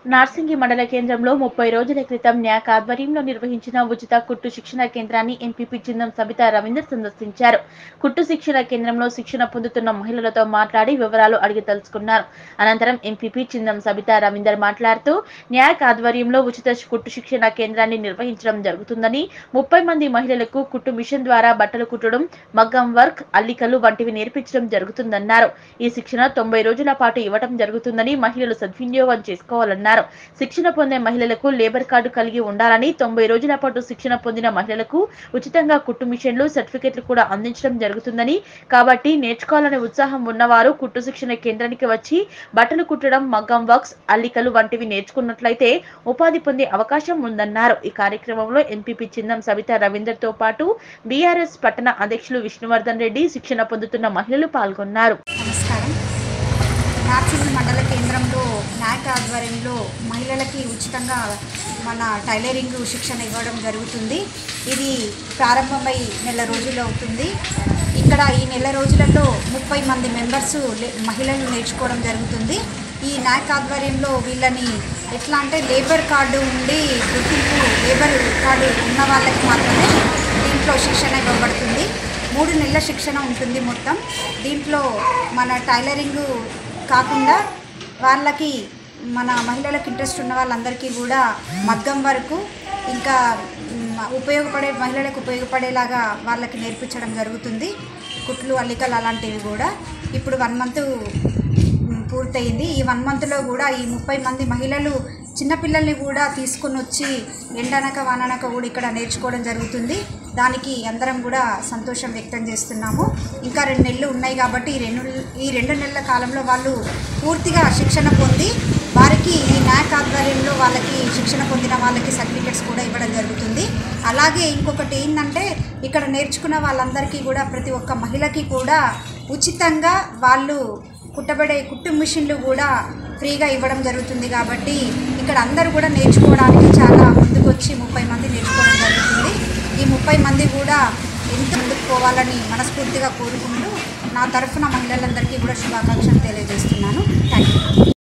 నార్సింగి మండల కేంద్రంలో ముప్పై రోజుల క్రితం న్యాక్ ఆధ్వర్యంలో నిర్వహించిన ఉచిత కుట్టు శిక్షణ కేంద్రాన్ని ఎంపీపీ చిందం సబితా రవీందర్ సందర్శించారు కుట్టు శిక్షణ కేంద్రంలో శిక్షణ పొందుతున్న మహిళలతో మాట్లాడి వివరాలు అడిగి తెలుసుకున్నారు అనంతరం ఎంపీపీ చిందం సబితా రవీందర్ మాట్లాడుతూ న్యాక్ ఆధ్వర్యంలో ఉచిత కుట్టు శిక్షణ కేంద్రాన్ని నిర్వహించడం జరుగుతుందని ముప్పై మంది మహిళలకు కుట్టు మిషన్ ద్వారా బట్టలు కుట్టడం మగ్గం వర్క్ అల్లికలు వంటివి నేర్పించడం జరుగుతుందన్నారు ఈ శిక్షణ తొంభై రోజుల పాటు ఇవ్వడం జరుగుతుందని మహిళలు సద్వినియోగం చేసుకోవాలన్నారు శిక్షణ పొందే మహిళలకు లేబర్ కార్డు కలిగి ఉండాలని తొంభై రోజుల పాటు శిక్షణ పొందిన మహిళలకు ఉచితంగా కుట్టు మిషన్లు సర్టిఫికెట్లు కూడా అందించడం జరుగుతుందని కాబట్టి నేర్చుకోవాలనే ఉత్సాహం ఉన్నవారు కుట్టు శిక్షణ కేంద్రానికి వచ్చి బట్టలు కుట్టడం మగ్గం వర్క్స్ అల్లికలు వంటివి నేర్చుకున్నట్లయితే ఉపాధి పొందే అవకాశం ఉందన్నారు ఈ కార్యక్రమంలో ఎంపీపీ చిందం సవిత రవీందర్ తో పాటు బీఆర్ఎస్ పట్టణ అధ్యక్షులు విష్ణువర్ధన్ రెడ్డి శిక్షణ పొందుతున్న మహిళలు పాల్గొన్నారు నమస్కారం నార్సింగ్ మండల కేంద్రంలో నాక్ ఆధ్వర్యంలో మహిళలకి ఉచితంగా మన టైలరింగ్ శిక్షణ ఇవ్వడం జరుగుతుంది ఇది ప్రారంభమై నెల రోజులు అవుతుంది ఇక్కడ ఈ నెల రోజులలో ముప్పై మంది మెంబర్స్ మహిళలు నేర్చుకోవడం జరుగుతుంది ఈ నాక్ ఆధ్వర్యంలో వీళ్ళని ఎట్లా అంటే లేబర్ కార్డు ఉండి గుర్తింపు లేబర్ కార్డు ఉన్న వాళ్ళకి మాత్రమే దీంట్లో శిక్షణ ఇవ్వబడుతుంది మూడు నెలల శిక్షణ ఉంటుంది మొత్తం దీంట్లో మన టైలరింగ్ కాకుండా వాళ్ళకి మన మహిళలకు ఇంట్రెస్ట్ ఉన్న వాళ్ళందరికీ కూడా మగ్గం వరకు ఇంకా మ్, ఉపయోగపడే మహిళలకు ఉపయోగపడేలాగా వాళ్ళకి నేర్పించడం జరుగుతుంది కుట్లు అల్లికలు అలాంటివి కూడా ఇప్పుడు వన్ మంత్ మ్, పూర్తయింది ఈ వన్ మంత్లో కూడా ఈ ముప్పై మంది మహిళలు చిన్నపిల్లల్ని కూడా తీసుకుని వచ్చి ఎండనక వాననక కూడా ఇక్కడ నేర్చుకోవడం జరుగుతుంది దానికి అందరం కూడా సంతోషం వ్యక్తం చేస్తున్నాము ఇంకా రెండు నెలలు ఉన్నాయి కాబట్టి ఈ రెండు ఈ రెండు నెలల కాలంలో వాళ్ళు పూర్తిగా శిక్షణ పొంది వారికి ఈ న్యాక్ ఆధ్వర్యంలో వాళ్ళకి శిక్షణ పొందిన వాళ్ళకి సర్టిఫికెట్స్ కూడా ఇవ్వడం జరుగుతుంది అలాగే ఇంకొకటి ఏంటంటే ఇక్కడ నేర్చుకున్న వాళ్ళందరికీ కూడా ప్రతి ఒక్క మహిళకి కూడా ఉచితంగా వాళ్ళు కుట్టబడే కుట్టు మిషన్లు కూడా ఫ్రీగా ఇవ్వడం జరుగుతుంది కాబట్టి ఇక్కడ అందరూ కూడా నేర్చుకోవడానికి చాలా ముందుకొచ్చి ముప్పై మంది నేర్చుకోవడం జరుగుతుంది ఈ ముప్పై మంది కూడా ఎంత ముందుకు పోవాలని మనస్ఫూర్తిగా కోరుకుంటూ నా తరఫున మహిళలందరికీ కూడా శుభాకాంక్షలు తెలియజేస్తున్నాను థ్యాంక్ యూ